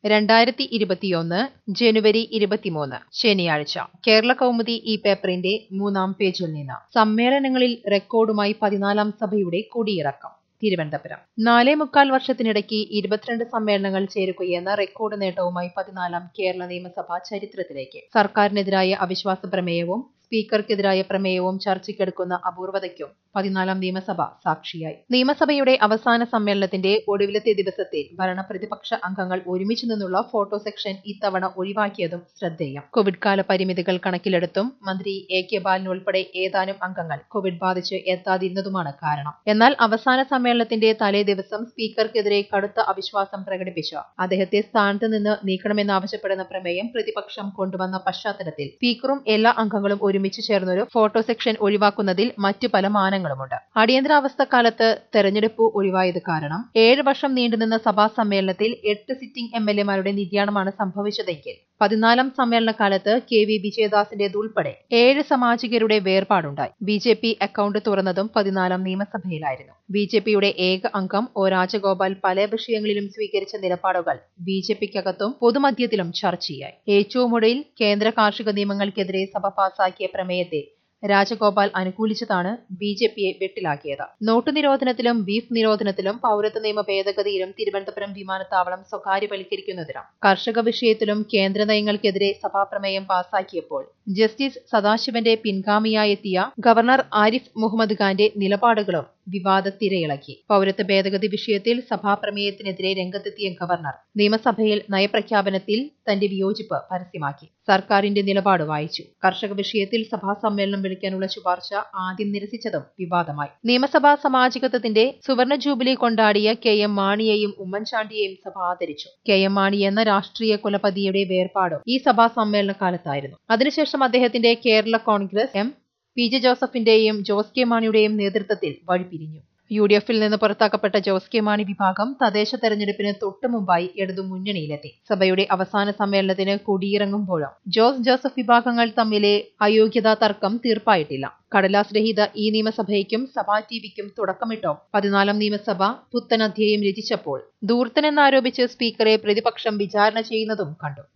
രണ്ടായിരത്തി ഇരുപത്തിയൊന്ന് ജനുവരി ഇരുപത്തിമൂന്ന് ശനിയാഴ്ച കേരള കൗമുദി ഈ പേപ്പറിന്റെ മൂന്നാം പേജിൽ നിന്ന് സമ്മേളനങ്ങളിൽ റെക്കോർഡുമായി പതിനാലാം സഭയുടെ കൊടിയിറക്കം തിരുവനന്തപുരം നാലേ മുക്കാൽ വർഷത്തിനിടയ്ക്ക് ഇരുപത്തിരണ്ട് സമ്മേളനങ്ങൾ ചേരുകയെന്ന റെക്കോർഡ് നേട്ടവുമായി പതിനാലാം കേരള നിയമസഭ ചരിത്രത്തിലേക്ക് സർക്കാരിനെതിരായ അവിശ്വാസ പ്രമേയവും സ്പീക്കർക്കെതിരായ പ്രമേയവും ചർച്ചയ്ക്കെടുക്കുന്ന അപൂർവതയ്ക്കും പതിനാലാം നിയമസഭ സാക്ഷിയായി നിയമസഭയുടെ അവസാന സമ്മേളനത്തിന്റെ ഒടുവിലത്തെ ദിവസത്തിൽ ഭരണപ്രതിപക്ഷ അംഗങ്ങൾ ഒരുമിച്ച് നിന്നുള്ള ഫോട്ടോ സെക്ഷൻ ഇത്തവണ ഒഴിവാക്കിയതും ശ്രദ്ധേയം കോവിഡ് കാല പരിമിതികൾ കണക്കിലെടുത്തും മന്ത്രി എ കെ ബാലൻ ഉൾപ്പെടെ ഏതാനും അംഗങ്ങൾ കോവിഡ് ബാധിച്ച് എത്താതിരുന്നതുമാണ് കാരണം എന്നാൽ അവസാന സമ്മേളനത്തിന്റെ തലേ ദിവസം സ്പീക്കർക്കെതിരെ കടുത്ത അവിശ്വാസം പ്രകടിപ്പിച്ച് അദ്ദേഹത്തെ സ്ഥാനത്ത് നിന്ന് നീക്കണമെന്നാവശ്യപ്പെടുന്ന പ്രമേയം പ്രതിപക്ഷം കൊണ്ടുവന്ന പശ്ചാത്തലത്തിൽ സ്പീക്കറും എല്ലാ അംഗങ്ങളും ഒരുമിച്ച് ചേർന്നൊരു ഫോട്ടോ സെക്ഷൻ ഒഴിവാക്കുന്നതിൽ മറ്റു പല മാനങ്ങളുമുണ്ട് അടിയന്തരാവസ്ഥ കാലത്ത് തെരഞ്ഞെടുപ്പ് ഒഴിവായത് കാരണം ഏഴ് വർഷം നീണ്ടുനിന്ന സഭാ സമ്മേളനത്തിൽ എട്ട് സിറ്റിംഗ് എം എൽ എമാരുടെ നിര്യാണമാണ് സംഭവിച്ചതെങ്കിൽ പതിനാലാം സമ്മേളന കാലത്ത് കെ വി വിജയദാസിന്റേതുൾപ്പെടെ ഏഴ് സാമാജികരുടെ വേർപാടുണ്ടായി ബി ജെ പി അക്കൌണ്ട് തുറന്നതും പതിനാലാം നിയമസഭയിലായിരുന്നു ബി ജെ പിയുടെ ഏക അംഗം ഒ രാജഗോപാൽ പല വിഷയങ്ങളിലും സ്വീകരിച്ച നിലപാടുകൾ ബി ജെ പിക്കകത്തും പൊതുമധ്യത്തിലും ചർച്ചയായി ഏറ്റവും ഒടുവിൽ കേന്ദ്ര കാർഷിക നിയമങ്ങൾക്കെതിരെ സഭ പാസാക്കിയ പ്രമേയത്തെ രാജഗോപാൽ അനുകൂലിച്ചതാണ് ബി ജെ പിയെ വെട്ടിലാക്കിയത് നോട്ട് നിരോധനത്തിലും ബീഫ് നിരോധനത്തിലും പൗരത്വ നിയമ ഭേദഗതിയിലും തിരുവനന്തപുരം വിമാനത്താവളം സ്വകാര്യവൽക്കരിക്കുന്നതിനും കർഷക വിഷയത്തിലും കേന്ദ്ര നയങ്ങൾക്കെതിരെ സഭാപ്രമേയം പാസാക്കിയപ്പോൾ ജസ്റ്റിസ് സദാശിവന്റെ പിൻഗാമിയായെത്തിയ ഗവർണർ ആരിഫ് മുഹമ്മദ് ഖാന്റെ നിലപാടുകളും വിവാദത്തിരയിളക്കി പൗരത്വ ഭേദഗതി വിഷയത്തിൽ സഭാപ്രമേയത്തിനെതിരെ രംഗത്തെത്തിയ ഗവർണർ നിയമസഭയിൽ നയപ്രഖ്യാപനത്തിൽ തന്റെ വിയോജിപ്പ് പരസ്യമാക്കി സർക്കാരിന്റെ നിലപാട് വായിച്ചു കർഷക വിഷയത്തിൽ സഭാ സമ്മേളനം വിളിക്കാനുള്ള ശുപാർശ ആദ്യം നിരസിച്ചതും വിവാദമായി നിയമസഭാ സമാജികത്വത്തിന്റെ സുവർണ ജൂബിലി കൊണ്ടാടിയ കെ എം മാണിയെയും ഉമ്മൻചാണ്ടിയെയും സഭ ആദരിച്ചു കെ എം മാണി എന്ന രാഷ്ട്രീയ കുലപതിയുടെ വേർപാടും ഈ സഭാ സമ്മേളന കാലത്തായിരുന്നു അതിനുശേഷം അദ്ദേഹത്തിന്റെ Kerala Congress M P J ജോസഫിന്റെയും ജോസ് കെ മാണിയുടെയും നേതൃത്വത്തിൽ വഴിപിരിഞ്ഞു യു ഡി എഫിൽ നിന്ന് പുറത്താക്കപ്പെട്ട ജോസ് കെ മാണി വിഭാഗം തദ്ദേശ തെരഞ്ഞെടുപ്പിന് തൊട്ടു മുമ്പായി ഇടതു മുന്നണിയിലെത്തി സഭയുടെ അവസാന സമ്മേളനത്തിന് കൊടിയിറങ്ങുമ്പോഴും ജോസ് ജോസഫ് വിഭാഗങ്ങൾ തമ്മിലെ അയോഗ്യതാ തർക്കം തീർപ്പായിട്ടില്ല കടലാസ് രഹിത ഈ നിയമസഭയ്ക്കും സഭാ ടിവിക്കും തുടക്കമിട്ടോ പതിനാലാം നിയമസഭ പുത്തൻ അധ്യായം രചിച്ചപ്പോൾ ദൂർത്തനെന്നാരോപിച്ച് സ്പീക്കറെ പ്രതിപക്ഷം വിചാരണ ചെയ്യുന്നതും കണ്ടു